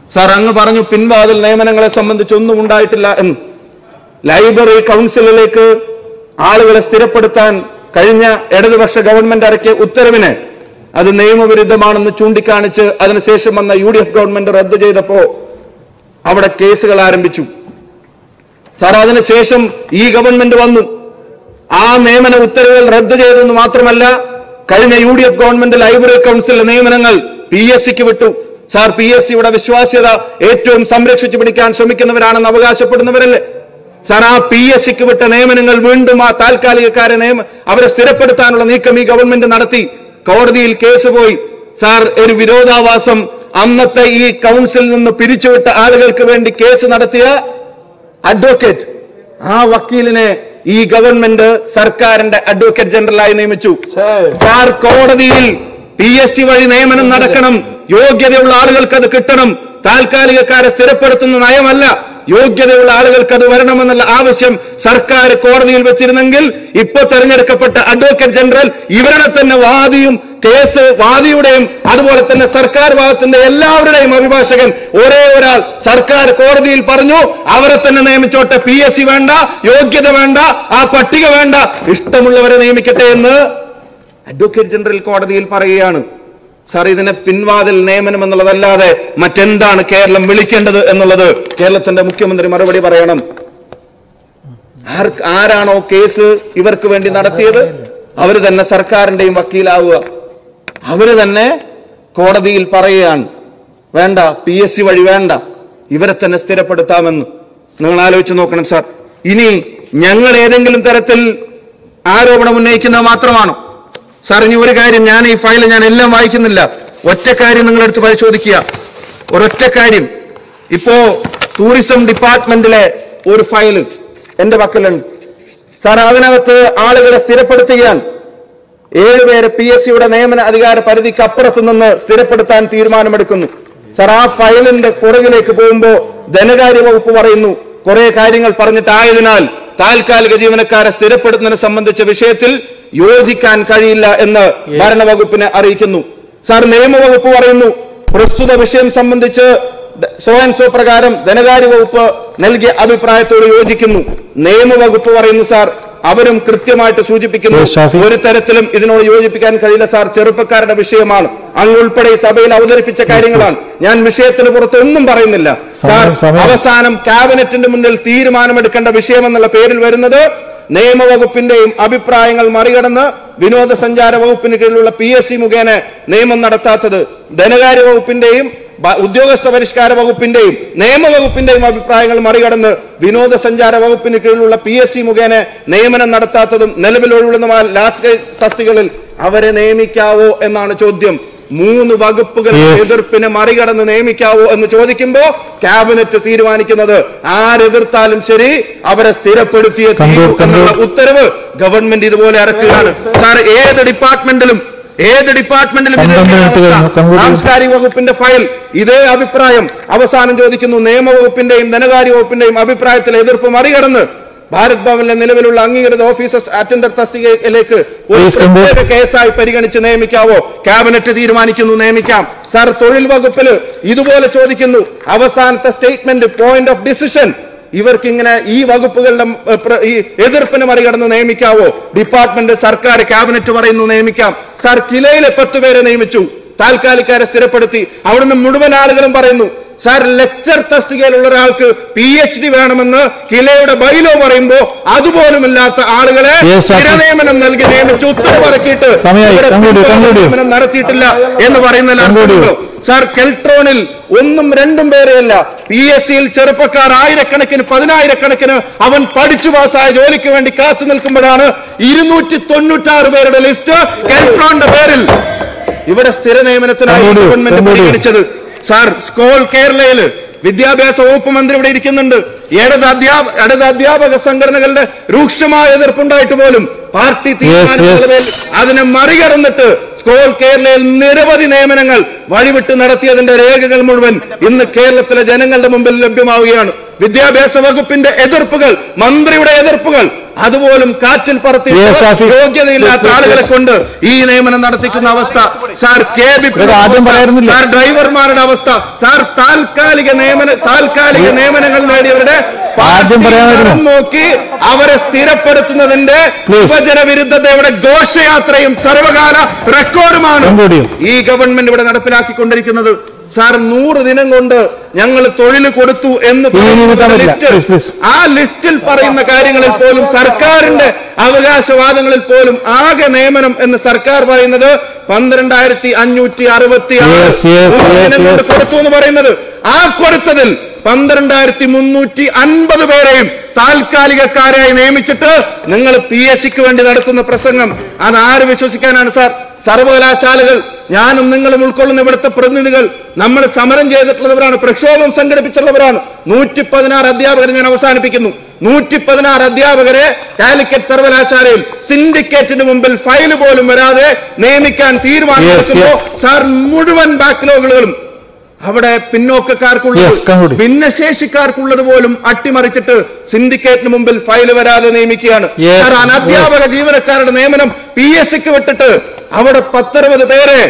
Sir അങ്ങ് പറഞ്ഞു പിൻവാതിൽ നിയമനങ്ങളെ സംബന്ധിച്ച് ഒന്നും ഉണ്ടായിട്ടില്ല എന്ന് ലൈബ്രറി കൗൺസിലിലേക്ക് ആളുകളെ സ്ഥിരപ്പെടുത്താൻ കഴിഞ്ഞ ഇടതുപക്ഷ ഗവൺമെന്റ് ഇറക്കിയ ഉത്തരവിന് അത് നിയമവിരുദ്ധമാണെന്ന് ചൂണ്ടിക്കാണിച്ച് അതിനുശേഷം വന്ന യു ഡി എഫ് ഗവൺമെന്റ് റദ്ദ് ചെയ്തപ്പോ അവിടെ കേസുകൾ ആരംഭിച്ചു സാർ അതിനുശേഷം ഈ ഗവൺമെന്റ് വന്നു ആ നിയമന ഉത്തരവുകൾ റദ്ദ് ചെയ്തെന്ന് മാത്രമല്ല കഴിഞ്ഞ U D F government library കൗൺസിലിലെ നിയമനങ്ങൾ പി എസ് സിക്ക് വിട്ടു സാർ പി എസ് സിയുടെ വിശ്വാസ്യത ഏറ്റവും സംരക്ഷിച്ചു പിടിക്കാൻ ശ്രമിക്കുന്നവരാണെന്ന് അവകാശപ്പെടുന്നവരല്ലേ സാർ ആ പി എസ് സിക്ക് വിട്ട നിയമനങ്ങൾ വീണ്ടും ആ താൽക്കാലികക്കാരെ നിയമ അവരെ സ്ഥിരപ്പെടുത്താനുള്ള നീക്കം ഈ ഗവൺമെന്റ് നടത്തി കോടതിയിൽ കേസ് പോയി സാർ ഒരു വിരോധാഭാസം അന്നത്തെ ഈ കൗൺസിലിൽ നിന്ന് പിരിച്ചുവിട്ട ആളുകൾക്ക് വേണ്ടി കേസ് നടത്തിയ അഡ്വക്കേറ്റ് ആ വക്കീലിനെ ഈ ഗവൺമെന്റ് സർക്കാരിന്റെ അഡ്വക്കേറ്റ് ജനറലായി നിയമിച്ചു സാർ കോടതിയിൽ പി എസ് സി വഴി നിയമനം നടക്കണം യോഗ്യതയുള്ള ആളുകൾക്ക് അത് കിട്ടണം താൽക്കാലികക്കാരെ സ്ഥിരപ്പെടുത്തുന്ന നയമല്ല യോഗ്യതയുള്ള ആളുകൾക്ക് അത് വരണമെന്നുള്ള ആവശ്യം സർക്കാർ കോടതിയിൽ വെച്ചിരുന്നെങ്കിൽ ഇപ്പൊ തെരഞ്ഞെടുക്കപ്പെട്ട അഡ്വക്കേറ്റ് ജനറൽ ഇവരുടെ തന്നെ വാദിയും കേസ് വാദിയുടെയും അതുപോലെ തന്നെ സർക്കാർ ഭാഗത്തിന്റെ എല്ലാവരുടെയും അഭിഭാഷകൻ ഒരേ ഒരാൾ സർക്കാർ കോടതിയിൽ പറഞ്ഞു അവരെ തന്നെ നിയമിച്ചോട്ടെ പി എസ് സി വേണ്ട യോഗ്യത വേണ്ട ആ പട്ടിക വേണ്ട ഇഷ്ടമുള്ളവരെ നിയമിക്കട്ടെ എന്ന് അഡ്വക്കേറ്റ് ജനറൽ കോടതിയിൽ പറയുകയാണ് സാർ ഇതിനെ പിൻവാതിൽ നിയമനം എന്നുള്ളതല്ലാതെ മറ്റെന്താണ് കേരളം വിളിക്കേണ്ടത് എന്നുള്ളത് കേരളത്തിന്റെ മുഖ്യമന്ത്രി മറുപടി പറയണം ആർ ആരാണോ കേസ് ഇവർക്ക് വേണ്ടി നടത്തിയത് അവര് തന്നെ സർക്കാരിന്റെയും വക്കീലാവുക അവര് തന്നെ കോടതിയിൽ പറയുകയാണ് വേണ്ട പി എസ് സി വഴി വേണ്ട ഇവരെ തന്നെ സ്ഥിരപ്പെടുത്താമെന്ന് നിങ്ങൾ ആലോചിച്ച് നോക്കണം സാർ ഇനി ഞങ്ങൾ ഏതെങ്കിലും തരത്തിൽ ആരോപണം ഉന്നയിക്കുന്നത് മാത്രമാണോ സാർ ഇനി ഒരു കാര്യം ഞാൻ ഈ ഫയൽ ഞാൻ എല്ലാം വായിക്കുന്നില്ല ഒറ്റ കാര്യം നിങ്ങളെടുത്ത് പരിശോധിക്കുക ഒരൊറ്റ കാര്യം ഇപ്പോ ടൂറിസം ഡിപ്പാർട്ട്മെന്റിലെ ഒരു ഫയല് എന്റെ പക്കലുണ്ട് സാർ അതിനകത്ത് ആളുകളെ സ്ഥിരപ്പെടുത്തുകയാണ് ഏഴുപേരെ പി എസ് സിയുടെ നിയമന അധികാര പരിധിക്ക് അപ്പുറത്ത് നിന്ന് സ്ഥിരപ്പെടുത്താൻ തീരുമാനമെടുക്കുന്നു സാർ ആ ഫയലിന്റെ പുറകിലേക്ക് പോകുമ്പോ ധനകാര്യ വകുപ്പ് പറയുന്നു കുറെ കാര്യങ്ങൾ പറഞ്ഞിട്ടായതിനാൽ താൽക്കാലിക ജീവനക്കാരെ സ്ഥിരപ്പെടുത്തുന്നതിനെ സംബന്ധിച്ച വിഷയത്തിൽ യോജിക്കാൻ കഴിയില്ല എന്ന് ഭരണവകുപ്പിനെ അറിയിക്കുന്നു സാർ നിയമവകുപ്പ് പറയുന്നു പ്രസ്തുത വിഷയം സംബന്ധിച്ച് ദ- സോ ആൻഡ് സോ പ്രകാരം ധനകാര്യ വകുപ്പ് നൽകിയ അഭിപ്രായത്തോട് യോജിക്കുന്നു നിയമവകുപ്പ് പറയുന്നു സാർ അവരും കൃത്യമായിട്ട് സൂചിപ്പിക്കുന്നു Yes, ഷാഫി. ഒരു തരത്തിലും ഇതിനോട് യോജിപ്പിക്കാൻ കഴിയില്ല സാർ ചെറുപ്പക്കാരുടെ വിഷയമാണ് അങ്ങ് ഉൾപ്പെടെ ഈ സഭയിൽ അവതരിപ്പിച്ച കാര്യങ്ങളാണ് ഞാൻ വിഷയത്തിന് പുറത്ത് ഒന്നും പറയുന്നില്ല സാർ സമയം, സമയം. അവസാനം ക്യാബിനറ്റിന്റെ മുന്നിൽ തീരുമാനമെടുക്കേണ്ട വിഷയമെന്നുള്ള പേരിൽ വരുന്നത് നിയമവകുപ്പിന്റെയും അഭിപ്രായങ്ങൾ മറികടന്ന് വിനോദസഞ്ചാര വകുപ്പിന് കീഴിലുള്ള പി എസ് സി മുഖേന നിയമം നടത്താത്തത് ധനകാര്യ വകുപ്പിന്റെയും ബ- ഉദ്യോഗസ്ഥ പരിഷ്കാര വകുപ്പിന്റെയും നിയമവകുപ്പിന്റെയും അഭിപ്രായങ്ങൾ മറികടന്ന് വിനോദസഞ്ചാര വകുപ്പിന് കീഴിലുള്ള പി എസ് സി മുഖേന നിയമനം നടത്താത്തതും നിലവിൽ ഒഴിവുള്ള ലാസ്റ്റ് ഗ്രേഡ് തസ്തികളിൽ അവരെ നിയമിക്കാവോ എന്നാണ് ചോദ്യം മൂന്ന് വകുപ്പുകളുടെ Yes. എതിർപ്പിനെ മറികടന്ന് നിയമിക്കാവോ എന്ന് ചോദിക്കുമ്പോ ക്യാബിനറ്റ് തീരുമാനിക്കുന്നത് ആരെതിർത്താലും ശരി അവരെ സ്ഥിരപ്പെടുത്തിയ Conclude, എന്നുള്ള conclude. ഉത്തരവ് ഗവൺമെന്റ് ഇതുപോലെ ഇറക്കുകയാണ് സാർ ഏത് ഡിപ്പാർട്ട്മെന്റിലും ഏത് ഡിപ്പാർട്ട്മെന്റിലും ഇത് പന്ത്രണ്ട് തന്നെയാണ് മിനിറ്റ് കഴിഞ്ഞു. അവസ്ഥ. Conclude ചെയ്യൂ. സാംസ്കാരിക വകുപ്പിന്റെ ഫയൽ ഇതേ അഭിപ്രായം അവസാനം ചോദിക്കുന്നു നിയമവകുപ്പിന്റെയും ധനകാര്യ വകുപ്പിന്റെയും അഭിപ്രായത്തിൽ എതിർപ്പ് മറികടന്ന് ഭാരത് ഭവനിലെ നിലവിലുള്ള അംഗീകൃത ഓഫീസേഴ്സ് അറ്റൻഡർ തസ്തികയിലേക്ക് ഒരു Please conclude. പ്രത്യേക കേസായി പരിഗണിച്ച് നിയമിക്കാവോ ക്യാബിനറ്റ് തീരുമാനിക്കുന്നു നിയമിക്കാം സാർ തൊഴിൽ വകുപ്പില് ഇതുപോലെ ചോദിക്കുന്നു അവസാനത്തെ സ്റ്റേറ്റ്മെന്റ് പോയിന്റ് ഓഫ് ഡിസിഷൻ ഇവർക്ക് ഇങ്ങനെ ഈ വകുപ്പുകളുടെ ഉം, പ്ര- ഈ എതിർപ്പിന് മറികടന്ന് നിയമിക്കാവോ ഡിപ്പാർട്ട്മെന്റ് സർക്കാർ ക്യാബിനറ്റ് പറയുന്നു നിയമിക്കാം സാർ കിലയിലെ പത്ത് പേരെ നിയമിച്ചു താൽക്കാലിക്കാരെ സ്ഥിരപ്പെടുത്തി അവിടുന്ന് മുഴുവൻ ആളുകളും പറയുന്നു സാർ ലെക്ചർ തസ്തികയിലുള്ള ഒരാൾക്ക് പി എച്ച് ഡി വേണമെന്ന് കിലയുടെ ബൈലോ പറയുമ്പോ അതുപോലുമില്ലാത്ത ആളുകളെ Yes, sir. സ്ഥിരനിയമനം നൽകി നിയമിച്ച് ഉത്തരവിറക്കിയിട്ട് സമയമായി. ഇവിടെ Conclude ചെയ്യൂ, conclude ചെയ്യൂ. നിയമനം നടത്തിയിട്ടില്ല എന്ന് പറയുന്നതിൽ Conclude ചെയ്യൂ. അർത്ഥമുണ്ടോ? സാർ കെൽട്രോണിൽ ഒന്നും രണ്ടും പേരെയല്ല പി എസ് സിയിൽ ചെറുപ്പക്കാർ ആയിരക്കണക്കിന് പതിനായിരക്കണക്കിന് അവൻ പഠിച്ചു പാസ്സായ ജോലിക്ക് വേണ്ടി കാത്തു നിൽക്കുമ്പോഴാണ് ഇരുന്നൂറ്റി തൊണ്ണൂറ്റാറ് പേരുടെ ലിസ്റ്റ് കെൽട്രോണിന്റെ പേരിൽ ഇവിടെ സ്ഥിര നിയമനത്തിനായി Conclude ചെയ്യൂ, ഗവൺമെന്റ് conclude ചെയ്യൂ. പരിഗണിച്ചത് സാർ സ്കൂൾ കേരളയില് വിദ്യാഭ്യാസ വകുപ്പ് മന്ത്രി ഇവിടെ ഇരിക്കുന്നുണ്ട് ഇടത് അധ്യാപ ഇടത് അധ്യാപക സംഘടനകളുടെ രൂക്ഷമായ എതിർപ്പുണ്ടായിട്ട് പോലും പാർട്ടി തീരുമാനങ്ങളുടെ yes. മേൽ അതിനെ മറികടന്നിട്ട് സ്കൂൾ കേരളയിൽ നിരവധി നിയമനങ്ങൾ വഴിവിട്ട് നടത്തിയതിന്റെ രേഖകൾ മുഴുവൻ ഇന്ന് കേരളത്തിലെ ജനങ്ങളുടെ മുമ്പിൽ ലഭ്യമാവുകയാണ് വിദ്യാഭ്യാസ വകുപ്പിന്റെ എതിർപ്പുകൾ മന്ത്രിയുടെ എതിർപ്പുകൾ അതുപോലും കാറ്റിൽ പറത്തി Yes, Shafi. യോഗ്യതയില്ലാത്ത ആളുകളെ കൊണ്ട് ഈ നിയമനം നടത്തിക്കുന്ന അവസ്ഥ സാർ കെ ബി ഇത് ആദ്യം പറയായിരുന്നില്ല. സാർ ഡ്രൈവർമാരുടെ അവസ്ഥ സാർ താൽക്കാലിക നിയമന താൽക്കാലിക നിയമനങ്ങൾ നേടിയവരുടെ ആദ്യം പറയാമായിരുന്നു. പാർട്ടി നോക്കി അവരെ സ്ഥിരപ്പെടുത്തുന്നതിന്റെ Please. വിഭജന വിരുദ്ധതയുടെ ഘോഷയാത്രയും സർവകാല റെക്കോർഡുമാണ് Conclude ചെയ്യൂ. ഈ ഗവൺമെന്റ് ഇവിടെ നടപ്പിലാക്കിക്കൊണ്ടിരിക്കുന്നത് സാർ നൂറ് ദിനം കൊണ്ട് ഞങ്ങൾ തൊഴിൽ കൊടുത്തു എന്ന് ഇനി പറയുന്ന നിൽക്കാൻ പറ്റില്ല. List Please, please. ആ ലിസ്റ്റിൽ പറയുന്ന കാര്യങ്ങളിൽ പോലും സർക്കാരിന്റെ അവകാശവാദങ്ങളിൽ പോലും ആകെ നിയമനം എന്ന് സർക്കാർ പറയുന്നത് പന്ത്രണ്ടായിരത്തി അഞ്ഞൂറ്റി അറുപത്തി ആറ് Yes, yes, yes, കൊണ്ട് yes. കൊടുത്തു എന്ന് പറയുന്നത് ആ കൊടുത്തതിൽ പന്ത്രണ്ടായിരത്തി മുന്നൂറ്റി അൻപത് പേരെയും താൽക്കാലികക്കാരായി നിയമിച്ചിട്ട് നിങ്ങൾ പി എസ് സിക്ക് വേണ്ടി നടത്തുന്ന പ്രസംഗം അത് ആര് വിശ്വസിക്കാനാണ് സാർ സർവകലാശാലകൾ ഞാനും നിങ്ങളും ഉൾക്കൊള്ളുന്ന ഇവിടുത്തെ പ്രതിനിധികൾ നമ്മൾ സമരം ചെയ്തിട്ടുള്ളവരാണ് പ്രക്ഷോഭം സംഘടിപ്പിച്ചിട്ടുള്ളവരാണ് നൂറ്റി പതിനാറ് അധ്യാപകരെ ഞാൻ അവസാനിപ്പിക്കുന്നു നൂറ്റി പതിനാറ് അധ്യാപകരെ കാലിക്കറ്റ് സർവകലാശാലയിൽ സിൻഡിക്കേറ്റിന് മുമ്പിൽ ഫയൽ പോലും വരാതെ നിയമിക്കാൻ തീരുമാനമെടുക്കുമ്പോൾ സാർ മുഴുവൻ ബാക്ക്ലോഗുകളും അവിടെ പിന്നോക്കക്കാർക്കുള്ളത് Yes, conclude. ഭിന്നശേഷിക്കാർക്കുള്ളത് പോലും അട്ടിമറിച്ചിട്ട് സിൻഡിക്കേറ്റിന് മുമ്പിൽ ഫയൽ വരാതെ നിയമിക്കുകയാണ് Yes, സാർ അനധ്യാപക ജീവനക്കാരുടെ നിയമനം പി എസ് സിക്ക് വിട്ടിട്ട് അവിടെ പത്തറുപത് പേരെ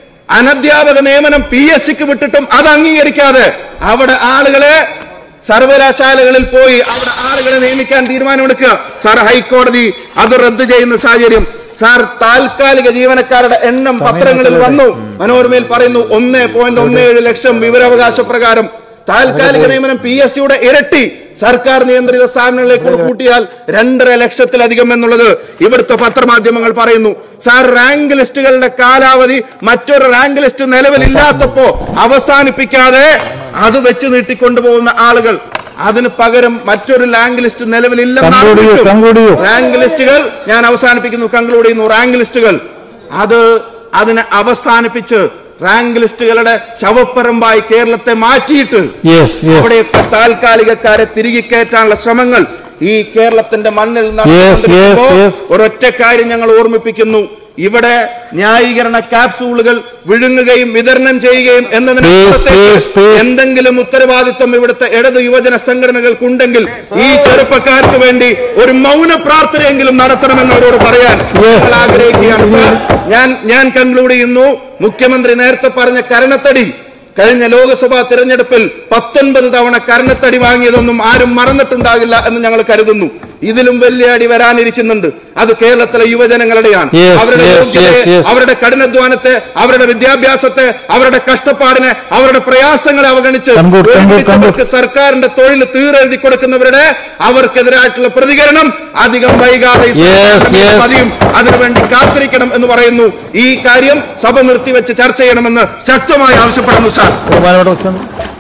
അനധ്യാപക നിയമനം പി എസ് സിക്ക് വിട്ടിട്ടും അത് അംഗീകരിക്കാതെ അവിടെ ആളുകളെ സർവകലാശാലകളിൽ പോയി അവിടെ ആളുകളെ നിയമിക്കാൻ തീരുമാനമെടുക്കുക സാർ ഹൈക്കോടതി അത് റദ്ദ് ചെയ്യുന്ന സാഹചര്യം സാർ താൽക്കാലിക ജീവനക്കാരുടെ എണ്ണം പത്രങ്ങളിൽ വന്നു മനോരമയിൽ പറയുന്നു ഒന്ന് പോയിന്റ് ഒന്ന് ഏഴ് ലക്ഷം വിവരാവകാശ പ്രകാരം താൽക്കാലിക നിയമനം പി എസ് സിയുടെ ഇരട്ടി സർക്കാർ നിയന്ത്രിത സ്ഥാപനങ്ങളിലേക്ക് കൂടെ കൂട്ടിയാൽ രണ്ടര ലക്ഷത്തിലധികം എന്നുള്ളത് ഇവിടുത്തെ പത്രമാധ്യമങ്ങൾ പറയുന്നു സാർ റാങ്ക് ലിസ്റ്റുകളുടെ കാലാവധി മറ്റൊരു റാങ്ക് ലിസ്റ്റ് നിലവിലില്ലാത്തപ്പോ അവസാനിപ്പിക്കാതെ അത് വെച്ച് നീട്ടിക്കൊണ്ടുപോകുന്ന ആളുകൾ അതിന് പകരം മറ്റൊരു റാങ്ക് ലിസ്റ്റ് Conclude ചെയ്യൂ, conclude ചെയ്യൂ. നിലവിലില്ല റാങ്ക് ലിസ്റ്റുകൾ ഞാൻ അവസാനിപ്പിക്കുന്നു കൺക്ലൂഡ് ചെയ്യുന്നു റാങ്ക് ലിസ്റ്റുകൾ അത് അതിനെ അവസാനിപ്പിച്ച് റാങ്ക് ലിസ്റ്റുകളുടെ ശവപ്പറമ്പായി കേരളത്തെ മാറ്റിയിട്ട് യെസ് യെസ് അവിടെയൊക്കെ താൽക്കാലികക്കാരെ തിരികെ കയറ്റാനുള്ള ശ്രമങ്ങൾ ഈ കേരളത്തിന്റെ മണ്ണിൽ yes, നടന്നുകൊണ്ടിരിക്കുമ്പോൾ yes. ഒരൊറ്റ കാര്യം ഞങ്ങൾ ഓർമ്മിപ്പിക്കുന്നു ഇവിടെ ന്യായീകരണ ക്യാപ്സൂളുകൾ വിഴുങ്ങുകയും വിതരണം ചെയ്യുകയും എന്നതിനപ്പുറത്തേക്ക് please, please. എന്തെങ്കിലും ഉത്തരവാദിത്വം ഇവിടുത്തെ ഇടത് യുവജന സംഘടനകൾക്കുണ്ടെങ്കിൽ ഈ ചെറുപ്പക്കാർക്ക് വേണ്ടി ഒരു മൗന പ്രാർത്ഥനയെങ്കിലും നടത്തണമെന്ന് അവരോട് പറയാൻ Yes. ഞങ്ങൾ ആഗ്രഹിക്കുകയാണ് സാർ ഞാൻ ഞാൻ കൺക്ലൂഡ് ചെയ്യുന്നു മുഖ്യമന്ത്രി നേരത്തെ പറഞ്ഞ കരണത്തടി കഴിഞ്ഞ ലോക്സഭാ തിരഞ്ഞെടുപ്പിൽ പത്തൊൻപത് തവണ കരണത്തടി വാങ്ങിയതൊന്നും ആരും മറന്നിട്ടുണ്ടാകില്ല എന്ന് ഞങ്ങൾ കരുതുന്നു ഇതിലും വലിയ അടി വരാനിരിക്കുന്നുണ്ട് അത് കേരളത്തിലെ യുവജനങ്ങളുടെയാണ് Yes, അവരുടെ yes, യോഗ്യതയെ yes, yes. അവരുടെ കഠിനാധ്വാനത്തെ അവരുടെ വിദ്യാഭ്യാസത്തെ അവരുടെ കഷ്ടപ്പാടിനെ അവരുടെ പ്രയാസങ്ങളെ അവഗണിച്ച് Conclude, conclude, ഒരുമിച്ചവർക്ക് സർക്കാരിന്റെ തൊഴിൽ തീരെഴുതി കൊടുക്കുന്നവരുടെ അവർക്കെതിരായിട്ടുള്ള പ്രതികരണം അധികം വൈകാതെ ഈ Yes, സർക്കാരിന്റെ yes. പതിയും അതിനുവേണ്ടി കാത്തിരിക്കണം എന്ന് പറയുന്നു ഈ കാര്യം സഭ നിർത്തിവെച്ച് ചർച്ച ചെയ്യണമെന്ന് ശക്തമായി ആവശ്യപ്പെടുന്നു സാർ ബഹുമാനപ്പെട്ട മുഖ്യമന്ത്രി